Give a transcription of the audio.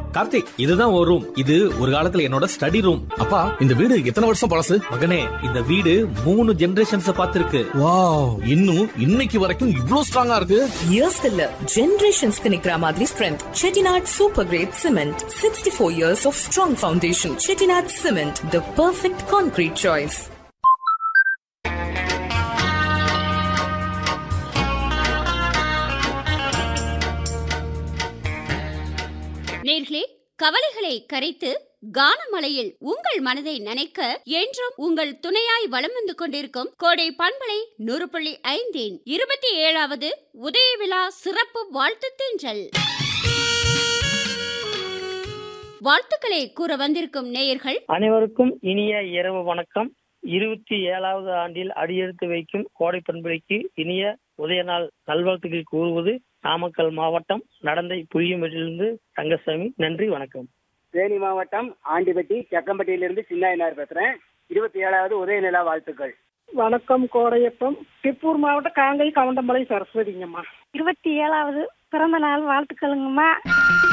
கார்த்திக் இதுதான் ஒரு ரூம் இது ஒரு காலத்துல என்னோட ஸ்டடி ரூம் அப்பா இந்த வீடு எத்தனை வருஷம் பழசு மகனே இந்த வீடு மூணு ஜெனரேஷன்ஸ் பார்த்திருக்கு வாவ் இன்னும் இன்னைக்கு வரைக்கும் இவ்ளோ ஸ்ட்ராங்கா இருக்கு இயர்ஸ் இல்ல ஜெனரேஷன்ஸ்க்கு நிக்கிற மாதிரி strength Chettinad super great cement sixty four years of strong foundation Chettinad cement the perfect concrete choice நேர்களே கவலைகளை கரைத்து கானமலையில் உங்கள் மனதை நனைக்க என்றும் உங்கள் துணையாய் வலம் வந்து கொண்டிருக்கும் கோடை பண்பலை நூறு புள்ளி ஐந்தின் இருபத்தி ஏழாவது உதய விழா சிறப்பு வாழ்த்து தென்றல் வாழ்த்துக்களை கூற வந்திருக்கும் நேயர்கள் அனைவருக்கும் இனிய இரவு வணக்கம் இருபத்தி ஏழாவது ஆண்டில் அடியெடுத்து வைக்கும் கோடை பண்பலைக்கு இனிய உதய நாள் நல்வாழ்த்துக்கள் கூறுவது நாமக்கல் மாவட்டம் நடந்தை புளியம்பட்டியிலிருந்து தங்கசாமி நன்றி வணக்கம் தேனி மாவட்டம் ஆண்டிப்பட்டி செக்கம்பட்டியிலிருந்து சின்னாயினார் பேசுறேன் இருபத்தி ஏழாவது உதயநிலா வாழ்த்துக்கள் வணக்கம் கோடையப்பம் திருப்பூர் மாவட்டம் காங்கை கவுண்டமலை சரஸ்வதிங்கம்மா இருபத்தி ஏழாவது பிறந்த நாள் வாழ்த்துக்களுங்கம்மா